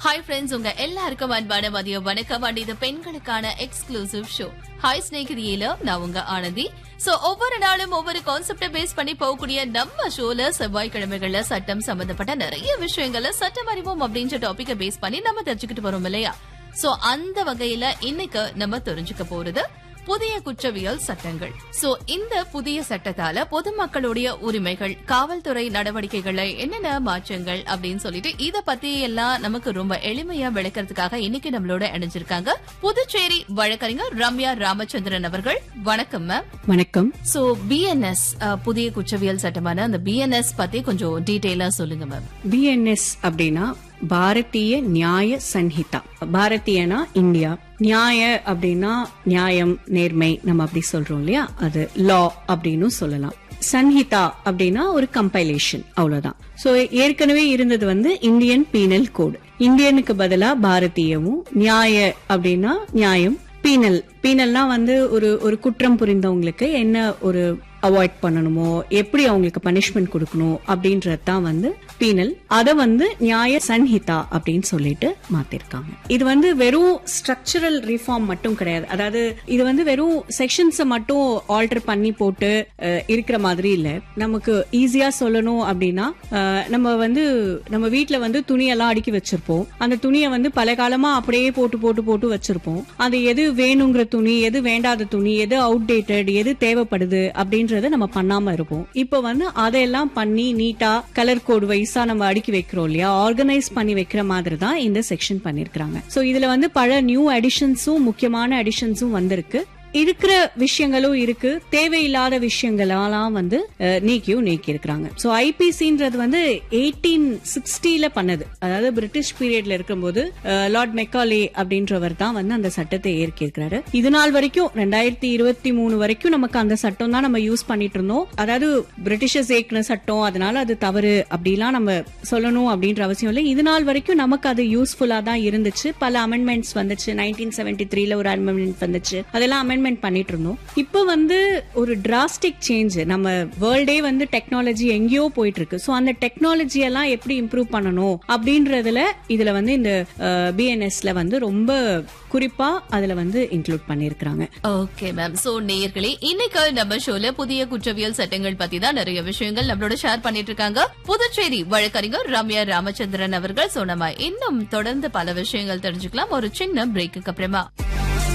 hi friends உங்க எல்லாருக்கும் அன்பான மதிய வணக்கம் அண்ட் இது பெண்களுக்கான எக்ஸ்க்ளூசிவ் ஷோ ஹாய் ஸ்நேகிதியில நான் உங்க ஆனந்தி சோ ஒவ்வொரு நாளும் ஒவ்வொரு கான்செப்ட பேஸ் பண்ணி போகக்கூடிய நம்ம ஷோல செவ்வாய்க்கிழமைகள்ல சட்டம் சம்பந்தப்பட்ட நிறைய விஷயங்களை சட்டம் அறிவோம் அப்படின்ற டாபிக்க பேஸ் பண்ணி நம்ம தெரிஞ்சுக்கிட்டு வரோம் இல்லையா சோ அந்த வகையில இன்னைக்கு நம்ம தெரிஞ்சுக்க போறது புதிய குற்றவியல் சட்டங்கள் சோ இந்த புதிய சட்டத்தால பொதுமக்களுடைய உரிமைகள் காவல்துறை நடவடிக்கைகளை என்னென்ன மாற்றங்கள் அப்படின்னு சொல்லிட்டு இத பத்தி எல்லாம் நமக்கு ரொம்ப எளிமையா விளக்கறதுக்காக இன்னைக்கு நம்மளோட இணைஞ்சிருக்காங்க புதுச்சேரி வழக்கறிஞர் ரம்யா ராமச்சந்திரன் அவர்கள் வணக்கம் மேம் வணக்கம் சோ பிஎன்எஸ் புதிய குற்றவியல் சட்டமான அந்த பிஎன்எஸ் பத்தி கொஞ்சம் டீடைலா சொல்லுங்க மேம் பிஎன்எஸ் அப்படின்னா பாரதிய நியாய சன்ஹிதா பாரதியனா இந்தியா நியாய அப்படின்னா நியாயம் நேர்மை நம்ம அப்படி சொல்றோம் இல்லையா அது லா அப்படின்னு சொல்லலாம் சன்ஹிதா அப்படின்னா ஒரு கம்பைலேஷன் அவ்வளவுதான் சோ ஏற்கனவே இருந்தது வந்து இந்தியன் பீனல் கோட் இந்தியனுக்கு பதிலா பாரதியவும் நியாய அப்படின்னா நியாயம் பீனல் பீனல்னா வந்து ஒரு ஒரு குற்றம் புரிந்தவங்களுக்கு என்ன ஒரு அவாய்ட் பண்ணணுமோ எப்படி அவங்களுக்கு பனிஷ்மெண்ட் கொடுக்கணும் அப்படின்றது தான் வந்து பீனல் அதை வந்து நியாய சன்ஹிதா அப்படின்னு சொல்லிட்டு மாத்திருக்காங்க இது வந்து வெறும் ஸ்ட்ரக்சரல் ரிஃபார்ம் மட்டும் கிடையாது அதாவது இது வந்து வெறும் செக்ஷன்ஸ் மட்டும் ஆல்டர் பண்ணி போட்டு அஹ், இருக்கிற மாதிரி இல்ல நமக்கு ஈஸியா சொல்லணும் அப்படின்னா அஹ், நம்ம வந்து நம்ம வீட்ல வந்து துணியெல்லாம் அடுக்கி வச்சிருப்போம் அந்த துணியை வந்து பல காலமா அப்படியே போட்டு போட்டு போட்டு வச்சிருப்போம் அது எது வேணுங்கிற துணி எது வேண்டாத துணி எது அவுடேட்டட் எது தேவைப்படுது அப்படின்றத நம்ம பண்ணாம இருப்போம் இப்போ வந்து அதையெல்லாம் பண்ணி நீட்டா கலர் கோட் வைஸா நம்ம அடுக்கி வைக்கிறோம் இல்லையா ஆர்கனைஸ் பண்ணி வைக்கிற மாதிரி தான் இந்த செக்ஷன் பண்ணிருக்காங்க சோ இதுல வந்து பல நியூ அடிஷன்ஸும் முக்கியமான அடிஷன்ஸும் வந்திருக்கு இருக்கிற விஷயங்களும் இருக்கு தேவையில்லாத விஷயங்களெல்லாம் வந்து அஹ், நீக்கியும் நீக்கி இருக்கிறாங்க சோ ஐபிசின்றது வந்து எயிட்டீன் சிக்ஸ்டில பண்ணது அதாவது பிரிட்டிஷ் பீரியட்ல இருக்கும்போது அஹ், லார்ட் மெக்காலே அப்படின்றவர் தான் வந்து அந்த சட்டத்தை ஏற்கிருக்கிறாரு இது நாள் வரைக்கும் ரெண்டாயிரத்தி இருபத்தி மூணு வரைக்கும் நமக்கு அந்த சட்டம் தான் நம்ம யூஸ் பண்ணிட்டு இருந்தோம் அதாவது பிரிட்டிஷர்ஸ் ஏக்கின சட்டம் அதனால அது தவறு அப்படிலாம் நம்ம சொல்லணும் அப்படின்ற அவசியம் இல்லை இது நாள் வரைக்கும் நமக்கு அது யூஸ்ஃபுல்லா தான் இருந்துச்சு பல அமெண்ட்மெண்ட்ஸ் வந்துச்சு நைன்டீன் செவன்டி த்ரீல ஒரு அமெண்ட்மெண்ட் வந்துச்சு அதெல்லாம் அமெண்ட்மெண்ட் பண்ணிட்டு இருந்தோம் இப்போ வந்து ஒரு டிராஸ்டிக் சேஞ்ச் நம்ம வேர்ல்டே வந்து டெக்னாலஜி எங்கேயோ போயிட்டு இருக்கு சோ அந்த டெக்னாலஜி எல்லாம் எப்படி இம்ப்ரூவ் பண்ணணும் அப்படின்றதுல இதுல வந்து இந்த பிஎன்எஸ்ல வந்து ரொம்ப குறிப்பா அதுல வந்து இன்க்ளூட் பண்ணிருக்காங்க ஓகே மேம் சோ நேயர்களே இன்னைக்கு நம்ம ஷோல புதிய குற்றவியல் சட்டங்கள் பத்தி தான் நிறைய விஷயங்கள் நம்மளோட ஷேர் பண்ணிட்டு இருக்காங்க புதுச்சேரி வழக்கறிஞர் ரம்யா ராமச்சந்திரன் அவர்கள் சோ நம்ம இன்னும் தொடர்ந்து பல விஷயங்கள் தெரிஞ்சுக்கலாம் ஒரு சின்ன பிரேக்குக்கு அப்புறமா